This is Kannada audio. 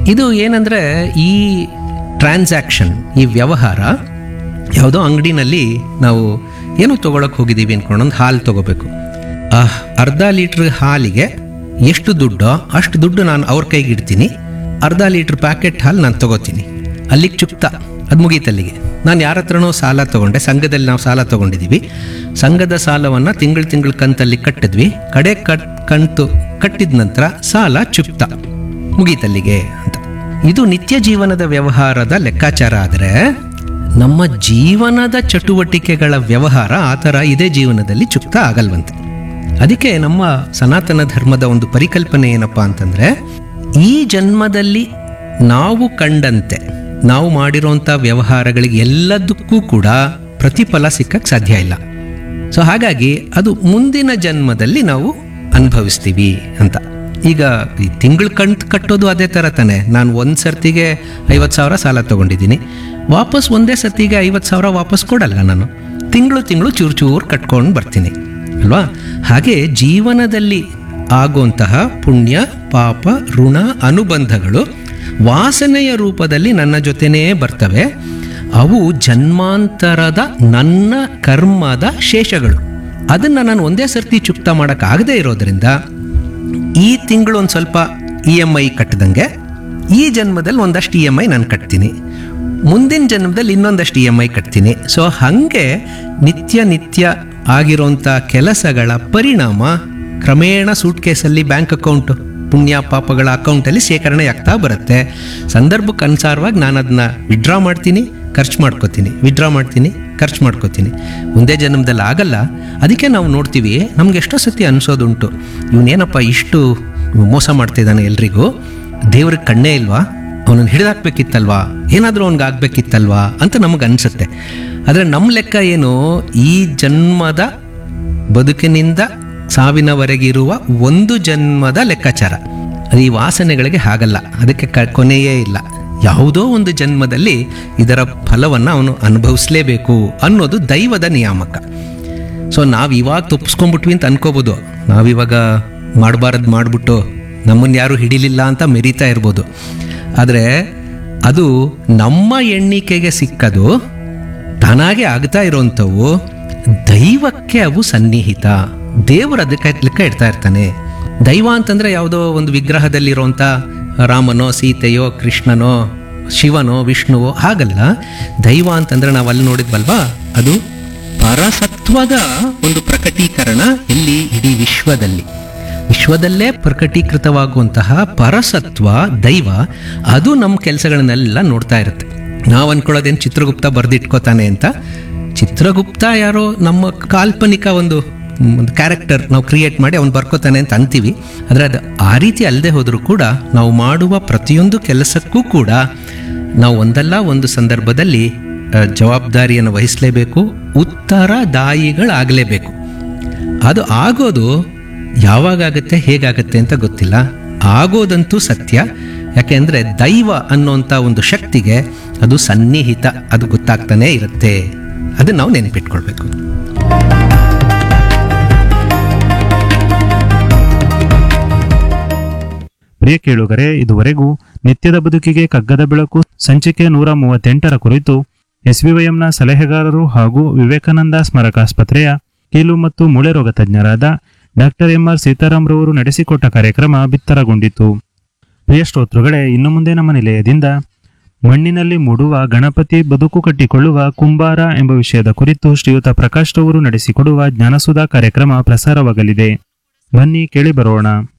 ಇದು ಏನಂದರೆ ಈ ಟ್ರಾನ್ಸಾಕ್ಷನ್ ಈ ವ್ಯವಹಾರ ಯಾವುದೋ ಅಂಗಡಿನಲ್ಲಿ ನಾವು ಏನೋ ತೊಗೊಳಕ್ಕೆ ಹೋಗಿದ್ದೀವಿ ಅಂದ್ಕೊಂಡು ಒಂದು ಹಾಲು ತೊಗೋಬೇಕು ಆ ಅರ್ಧ ಲೀಟ್ರ್ ಹಾಲಿಗೆ ಎಷ್ಟು ದುಡ್ಡೋ ಅಷ್ಟು ದುಡ್ಡು ನಾನು ಅವ್ರ ಕೈಗೆ ಇಡ್ತೀನಿ ಅರ್ಧ ಲೀಟ್ರ್ ಪ್ಯಾಕೆಟ್ ಹಾಲು ನಾನು ತೊಗೋತೀನಿ ಅಲ್ಲಿಗೆ ಚುಕ್ತ ಅದು ಮುಗೀತಲ್ಲಿಗೆ ನಾನು ಯಾರ ಹತ್ರನೋ ಸಾಲ ತೊಗೊಂಡೆ ಸಂಘದಲ್ಲಿ ನಾವು ಸಾಲ ತೊಗೊಂಡಿದ್ದೀವಿ ಸಂಘದ ಸಾಲವನ್ನು ತಿಂಗಳು ತಿಂಗಳು ಕಂತಲ್ಲಿ ಕಟ್ಟಿದ್ವಿ ಕಡೆ ಕಟ್ ಕಂತು ಕಟ್ಟಿದ ನಂತರ ಸಾಲ ಚುಕ್ತ ಮುಗೀತಲ್ಲಿಗೆ ಅಂತ ಇದು ನಿತ್ಯ ಜೀವನದ ವ್ಯವಹಾರದ ಲೆಕ್ಕಾಚಾರ ಆದರೆ ನಮ್ಮ ಜೀವನದ ಚಟುವಟಿಕೆಗಳ ವ್ಯವಹಾರ ಆ ಥರ ಇದೇ ಜೀವನದಲ್ಲಿ ಚುಕ್ತ ಆಗಲ್ವಂತೆ ಅದಕ್ಕೆ ನಮ್ಮ ಸನಾತನ ಧರ್ಮದ ಒಂದು ಪರಿಕಲ್ಪನೆ ಏನಪ್ಪ ಅಂತಂದರೆ ಈ ಜನ್ಮದಲ್ಲಿ ನಾವು ಕಂಡಂತೆ ನಾವು ಮಾಡಿರೋಂಥ ವ್ಯವಹಾರಗಳಿಗೆ ಎಲ್ಲದಕ್ಕೂ ಕೂಡ ಪ್ರತಿಫಲ ಸಿಕ್ಕಕ್ಕೆ ಸಾಧ್ಯ ಇಲ್ಲ ಸೊ ಹಾಗಾಗಿ ಅದು ಮುಂದಿನ ಜನ್ಮದಲ್ಲಿ ನಾವು ಅನುಭವಿಸ್ತೀವಿ ಅಂತ ಈಗ ಈ ತಿಂಗಳು ಕಂತು ಕಟ್ಟೋದು ಅದೇ ಥರ ತಾನೆ ನಾನು ಒಂದು ಸರ್ತಿಗೆ ಐವತ್ತು ಸಾವಿರ ಸಾಲ ತೊಗೊಂಡಿದ್ದೀನಿ ವಾಪಸ್ ಒಂದೇ ಸರ್ತಿಗೆ ಐವತ್ತು ಸಾವಿರ ವಾಪಸ್ ಕೊಡಲ್ಲ ನಾನು ತಿಂಗಳು ತಿಂಗಳು ಚೂರು ಚೂರು ಕಟ್ಕೊಂಡು ಬರ್ತೀನಿ ಅಲ್ವಾ ಹಾಗೆ ಜೀವನದಲ್ಲಿ ಆಗುವಂತಹ ಪುಣ್ಯ ಪಾಪ ಋಣ ಅನುಬಂಧಗಳು ವಾಸನೆಯ ರೂಪದಲ್ಲಿ ನನ್ನ ಜೊತೆನೇ ಬರ್ತವೆ ಅವು ಜನ್ಮಾಂತರದ ನನ್ನ ಕರ್ಮದ ಶೇಷಗಳು ಅದನ್ನು ನಾನು ಒಂದೇ ಸರ್ತಿ ಚುಕ್ತ ಮಾಡೋಕ್ಕಾಗದೇ ಇರೋದ್ರಿಂದ ಈ ತಿಂಗಳು ಒಂದು ಸ್ವಲ್ಪ ಇ ಎಮ್ ಐ ಕಟ್ಟಿದಂಗೆ ಈ ಜನ್ಮದಲ್ಲಿ ಒಂದಷ್ಟು ಇ ಎಮ್ ಐ ನಾನು ಕಟ್ತೀನಿ ಮುಂದಿನ ಜನ್ಮದಲ್ಲಿ ಇನ್ನೊಂದಷ್ಟು ಇ ಎಮ್ ಐ ಕಟ್ತೀನಿ ಸೊ ಹಾಗೆ ನಿತ್ಯ ನಿತ್ಯ ಆಗಿರೋಂಥ ಕೆಲಸಗಳ ಪರಿಣಾಮ ಕ್ರಮೇಣ ಸೂಟ್ ಕೇಸಲ್ಲಿ ಬ್ಯಾಂಕ್ ಅಕೌಂಟು ಪುಣ್ಯ ಪಾಪಗಳ ಅಕೌಂಟಲ್ಲಿ ಶೇಖರಣೆ ಆಗ್ತಾ ಬರುತ್ತೆ ಸಂದರ್ಭಕ್ಕೆ ಅನುಸಾರವಾಗಿ ನಾನು ಅದನ್ನ ವಿಡ್ರಾ ಮಾಡ್ತೀನಿ ಖರ್ಚು ಮಾಡ್ಕೋತೀನಿ ವಿಡ್ರಾ ಮಾಡ್ತೀನಿ ಖರ್ಚು ಮಾಡ್ಕೋತೀನಿ ಮುಂದೆ ಜನ್ಮದಲ್ಲಿ ಆಗಲ್ಲ ಅದಕ್ಕೆ ನಾವು ನೋಡ್ತೀವಿ ನಮ್ಗೆ ಎಷ್ಟೋ ಸತಿ ಅನಿಸೋದುಂಟು ಇವನೇನಪ್ಪ ಇಷ್ಟು ಮೋಸ ಮಾಡ್ತಿದ್ದಾನೆ ಎಲ್ರಿಗೂ ದೇವ್ರಿಗೆ ಕಣ್ಣೇ ಇಲ್ವಾ ಅವನನ್ನು ಹಿಡಿದಾಕ್ಬೇಕಿತ್ತಲ್ವಾ ಏನಾದರೂ ಅವ್ನಿಗೆ ಆಗ್ಬೇಕಿತ್ತಲ್ವಾ ಅಂತ ನಮಗೆ ಅನಿಸುತ್ತೆ ಆದರೆ ನಮ್ಮ ಲೆಕ್ಕ ಏನು ಈ ಜನ್ಮದ ಬದುಕಿನಿಂದ ಸಾವಿನವರೆಗಿರುವ ಒಂದು ಜನ್ಮದ ಲೆಕ್ಕಾಚಾರ ಅದು ಈ ವಾಸನೆಗಳಿಗೆ ಹಾಗಲ್ಲ ಅದಕ್ಕೆ ಕ ಕೊನೆಯೇ ಇಲ್ಲ ಯಾವುದೋ ಒಂದು ಜನ್ಮದಲ್ಲಿ ಇದರ ಫಲವನ್ನು ಅವನು ಅನುಭವಿಸಲೇಬೇಕು ಅನ್ನೋದು ದೈವದ ನಿಯಾಮಕ ಸೊ ನಾವು ಇವಾಗ ತಪ್ಪಿಸ್ಕೊಂಡ್ಬಿಟ್ವಿ ಅಂತ ಅನ್ಕೋಬೋದು ನಾವಿವಾಗ ಮಾಡಬಾರದು ಮಾಡಿಬಿಟ್ಟು ನಮ್ಮನ್ನು ಯಾರು ಹಿಡಿಲಿಲ್ಲ ಅಂತ ಮೆರೀತಾ ಇರ್ಬೋದು ಆದರೆ ಅದು ನಮ್ಮ ಎಣ್ಣಿಕೆಗೆ ಸಿಕ್ಕದು ತಾನಾಗೆ ಆಗ್ತಾ ಇರೋಂಥವು ದೈವಕ್ಕೆ ಅವು ಸನ್ನಿಹಿತ ದೇವರು ಅದಕ್ಕೆ ಲೆಕ್ಕ ಇಡ್ತಾ ಇರ್ತಾನೆ ದೈವ ಅಂತಂದ್ರೆ ಯಾವುದೋ ಒಂದು ವಿಗ್ರಹದಲ್ಲಿರುವಂಥ ರಾಮನೋ ಸೀತೆಯೋ ಕೃಷ್ಣನೋ ಶಿವನೋ ವಿಷ್ಣುವೋ ಹಾಗಲ್ಲ ದೈವ ಅಂತಂದ್ರೆ ನಾವು ಅಲ್ಲಿ ನೋಡಿದ್ವಲ್ವಾ ಅದು ಪರಸತ್ವದ ಒಂದು ಪ್ರಕಟೀಕರಣ ಇಲ್ಲಿ ಇಡೀ ವಿಶ್ವದಲ್ಲಿ ವಿಶ್ವದಲ್ಲೇ ಪ್ರಕಟೀಕೃತವಾಗುವಂತಹ ಪರಸತ್ವ ದೈವ ಅದು ನಮ್ಮ ಕೆಲಸಗಳನ್ನೆಲ್ಲ ನೋಡ್ತಾ ಇರುತ್ತೆ ನಾವು ಅನ್ಕೊಳ್ಳೋದೇನು ಚಿತ್ರಗುಪ್ತ ಬರೆದಿಟ್ಕೋತಾನೆ ಅಂತ ಚಿತ್ರಗುಪ್ತ ಯಾರೋ ನಮ್ಮ ಕಾಲ್ಪನಿಕ ಒಂದು ಒಂದು ಕ್ಯಾರೆಕ್ಟರ್ ನಾವು ಕ್ರಿಯೇಟ್ ಮಾಡಿ ಅವ್ನು ಬರ್ಕೋತಾನೆ ಅಂತ ಅಂತೀವಿ ಆದರೆ ಅದು ಆ ರೀತಿ ಅಲ್ಲದೆ ಹೋದರೂ ಕೂಡ ನಾವು ಮಾಡುವ ಪ್ರತಿಯೊಂದು ಕೆಲಸಕ್ಕೂ ಕೂಡ ನಾವು ಒಂದಲ್ಲ ಒಂದು ಸಂದರ್ಭದಲ್ಲಿ ಆ, ಜವಾಬ್ದಾರಿಯನ್ನು ವಹಿಸಲೇಬೇಕು ಉತ್ತರದಾಯಿಗಳಾಗಲೇಬೇಕು ಅದು ಆಗೋದು ಯಾವಾಗತ್ತೆ ಹೇಗಾಗತ್ತೆ ಅಂತ ಗೊತ್ತಿಲ್ಲ ಆಗೋದಂತೂ ಸತ್ಯ ಯಾಕೆಂದರೆ ದೈವ ಅನ್ನೋಂಥ ಒಂದು ಶಕ್ತಿಗೆ ಅದು ಸನ್ನಿಹಿತ ಅದು ಗೊತ್ತಾಗ್ತಾನೇ ಇರುತ್ತೆ ಅದನ್ನು ನಾವು ನೆನಪಿಟ್ಕೊಳ್ಬೇಕು ಪ್ರಿಯ ಕೇಳುಗರೆ ಇದುವರೆಗೂ ನಿತ್ಯದ ಬದುಕಿಗೆ ಕಗ್ಗದ ಬೆಳಕು ಸಂಚಿಕೆ ನೂರ ಮೂವತ್ತೆಂಟರ ಕುರಿತು ಎಸ್ವಿವೈಎಂನ ಸಲಹೆಗಾರರು ಹಾಗೂ ವಿವೇಕಾನಂದ ಸ್ಮಾರಕಾಸ್ಪತ್ರೆಯ ಕೀಲು ಮತ್ತು ಮೂಳೆ ರೋಗ ತಜ್ಞರಾದ ಡಾಕ್ಟರ್ ಎಂಆರ್ ಸೀತಾರಾಮ್ ರವರು ನಡೆಸಿಕೊಟ್ಟ ಕಾರ್ಯಕ್ರಮ ಬಿತ್ತರಗೊಂಡಿತು ಪ್ರಿಯ ಶ್ರೋತೃಗಳೇ ಇನ್ನು ಮುಂದೆ ನಮ್ಮ ನಿಲಯದಿಂದ ಮಣ್ಣಿನಲ್ಲಿ ಮೂಡುವ ಗಣಪತಿ ಬದುಕು ಕಟ್ಟಿಕೊಳ್ಳುವ ಕುಂಬಾರ ಎಂಬ ವಿಷಯದ ಕುರಿತು ಶ್ರೀಯುತ ಪ್ರಕಾಶ್ ರವರು ನಡೆಸಿಕೊಡುವ ಜ್ಞಾನಸುಧಾ ಕಾರ್ಯಕ್ರಮ ಪ್ರಸಾರವಾಗಲಿದೆ ಬನ್ನಿ ಕೇಳಿ ಬರೋಣ